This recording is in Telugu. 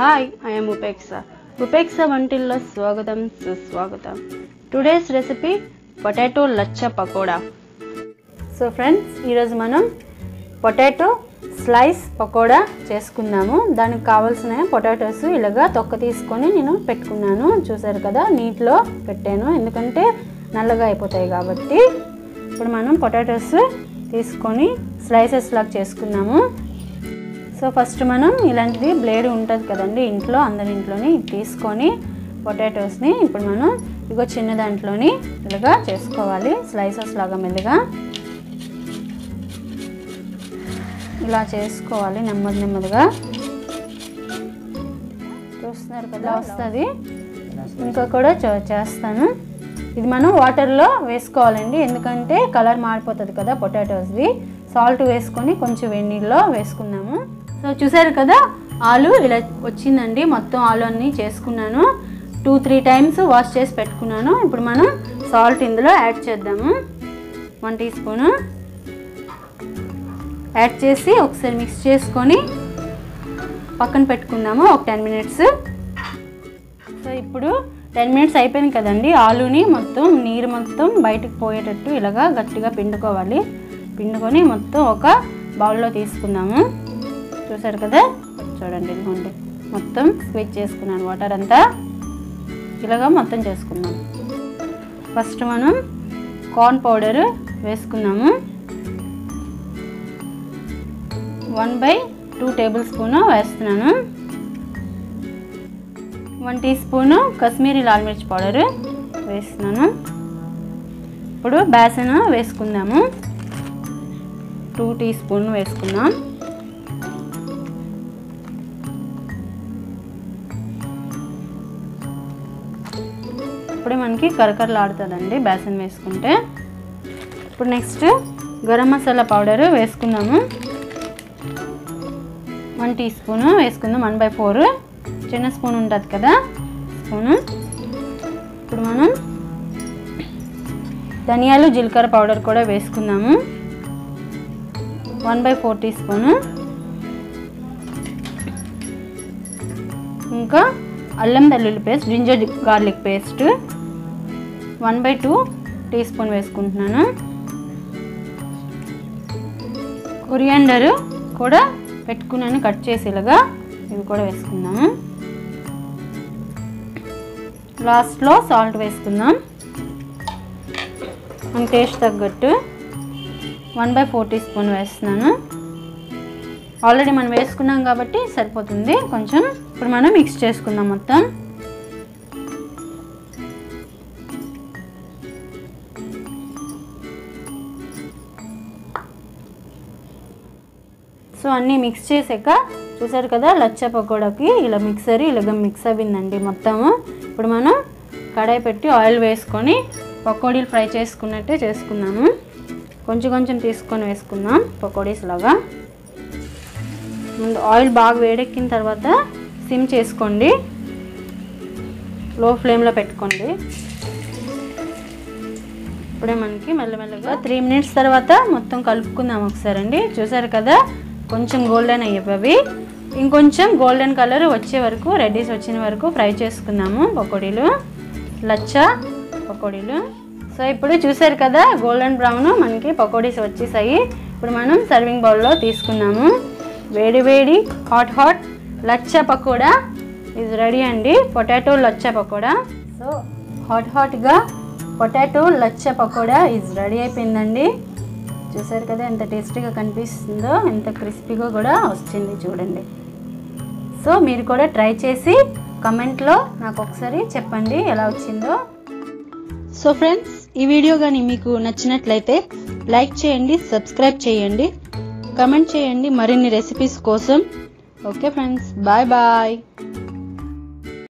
హాయ్ ఐఎమ్ ఉపేక్ష ఉపేక్ష వంటిల్లో స్వాగతం సుస్వాగతం today's recipe potato lachha pakoda so friends ఈరోజు మనం పొటాటో స్లైస్ పకోడా చేసుకుందాము దానికి కావాల్సిన పొటాటోస్ ఇలాగా తొక్క తీసుకొని నేను పెట్టుకున్నాను చూసారు కదా నీటిలో పెట్టాను ఎందుకంటే నల్లగా అయిపోతాయి కాబట్టి ఇప్పుడు మనం పొటాటోస్ తీసుకొని స్లైసెస్ లాగా చేసుకున్నాము సో ఫస్ట్ మనం ఇలాంటిది బ్లేడ్ ఉంటుంది కదండి ఇంట్లో అందరి ఇంట్లోని ఇది తీసుకొని పొటాటోస్ని ఇప్పుడు మనం ఇగో చిన్న దాంట్లోని ఇలాగా చేసుకోవాలి స్లైసెస్ లాగా మెల్లిగా ఇలా చేసుకోవాలి నెమ్మది నెమ్మదిగా చూస్తున్నారు కదా వస్తుంది ఇంకా కూడా చే- చేస్తాను ఇది మనం వాటర్లో వేసుకోవాలండి ఎందుకంటే కలర్ మారిపోతుంది కదా పొటాటోస్ది సాల్ట్ వేసుకొని కొంచెం వేడి నీళ్ళలో వేసుకున్నాము సో చూసారు కదా ఆలు ఇలా వచ్చిందండి మొత్తం ఆలు అన్నీ చేసుకున్నాను టూ త్రీ టైమ్స్ వాష్ చేసి పెట్టుకున్నాను ఇప్పుడు మనం సాల్ట్ ఇందులో యాడ్ చేద్దాము వన్ టీ స్పూను యాడ్ చేసి ఒకసారి మిక్స్ చేసుకొని పక్కన పెట్టుకుందాము ఒక టెన్ మినిట్స్ సో ఇప్పుడు టెన్ మినిట్స్ అయిపోయింది కదండి ఆలుని మొత్తం నీరు మొత్తం బయటకు పోయేటట్టు ఇలాగా గట్టిగా పిండుకోవాలి పిండుకొని మొత్తం ఒక బౌల్లో తీసుకుందాము చూసారు కదా చూడండి ఇదిగోండి మొత్తం స్క్వీజ్ చేసుకున్నాను వాటర్ అంతా ఇలాగా మొత్తం చేసుకుందాం ఫస్ట్ మనం కార్న్ పౌడర్ వేసుకున్నాము one by two tablespoon వేస్తున్నాను వన్ టీ స్పూను కశ్మీరీ లాల్ మిర్చి పౌడర్ వేస్తున్నాను ఇప్పుడు బేసన్ వేసుకుందాము టూ టీ స్పూన్ వేసుకుందాం ఇప్పుడే మనకి కరకరలాడుతుందండి బేసన్ వేసుకుంటే ఇప్పుడు నెక్స్ట్ గరం మసాలా పౌడర్ వేసుకుందాము వన్ టీ స్పూను వేసుకుందాం వన్ బై ఫోర్ చిన్న స్పూన్ ఉంటుంది కదా స్పూను ఇప్పుడు మనం ధనియాలు జీలకర్ర పౌడర్ కూడా వేసుకుందాము one by four teaspoon ఇంకా అల్లం వెల్లుల్లి paste ginger garlic paste one by two teaspoon వేసుకుంటున్నాను కొరియాండర్ కూడా పెట్టుకున్నాను కట్ చేసి ఇలాగా ఇవి కూడా వేసుకుందాము లాస్ట్లో సాల్ట్ వేసుకుందాం మన టేస్ట్ తగ్గట్టు one by four teaspoon వేస్తున్నాను ఆల్రెడీ మనం వేసుకున్నాం కాబట్టి సరిపోతుంది కొంచెం ఇప్పుడు మనం మిక్స్ చేసుకుందాం మొత్తం సో అన్నీ మిక్స్ చేసాక చూసారు కదా లచ్చ పకోడాకి ఇలా మిక్సర్ ఇలాగ మిక్స్ అవ్విందండి మొత్తము ఇప్పుడు మనం కడాయి పెట్టి ఆయిల్ వేసుకొని పకోడీలు ఫ్రై చేసుకున్నట్టే చేసుకుందాము కొంచెం కొంచెం తీసుకొని వేసుకుందాం పకోడీస్ లాగా ముందు ఆయిల్ బాగా వేడెక్కిన తర్వాత సిమ్ చేసుకోండి లో ఫ్లేమ్లో పెట్టుకోండి ఇప్పుడే మనకి మెల్లమెల్లగా త్రీ మినిట్స్ తర్వాత మొత్తం కలుపుకుందాం ఒకసారి అండి చూసారు కదా కొంచెం గోల్డెన్ అయ్యేవి ఇంకొంచెం గోల్డెన్ కలర్ వచ్చే వరకు రెడ్డిస్ వచ్చిన వరకు ఫ్రై చేసుకుందాము పకోడీలు లచ్చ పకోడీలు సో ఇప్పుడు చూసారు కదా గోల్డెన్ బ్రౌన్ మనకి పకోడీస్ వచ్చేసాయి ఇప్పుడు మనం సర్వింగ్ బౌల్లో తీసుకున్నాము వేడి వేడి హాట్ హాట్ లచ్చ పకోడా ఇది రెడీ అండి potato lachha pakoda so hot హాట్గా potato lachha pakoda is ready అయిపోయిందండి చూసారు కదా ఎంత టేస్టీగా కనిపిస్తుందో ఎంత క్రిస్పీగా కూడా వచ్చింది చూడండి సో మీరు కూడా ట్రై చేసి కమెంట్లో నాకు ఒకసారి చెప్పండి ఎలా వచ్చిందో సో ఫ్రెండ్స్ ఈ వీడియో కానీ మీకు నచ్చినట్లయితే లైక్ చేయండి సబ్స్క్రైబ్ చేయండి కమెంట్ చేయండి మరిన్ని రెసిపీస్ కోసం ఓకే ఫ్రెండ్స్ బాయ్ బాయ్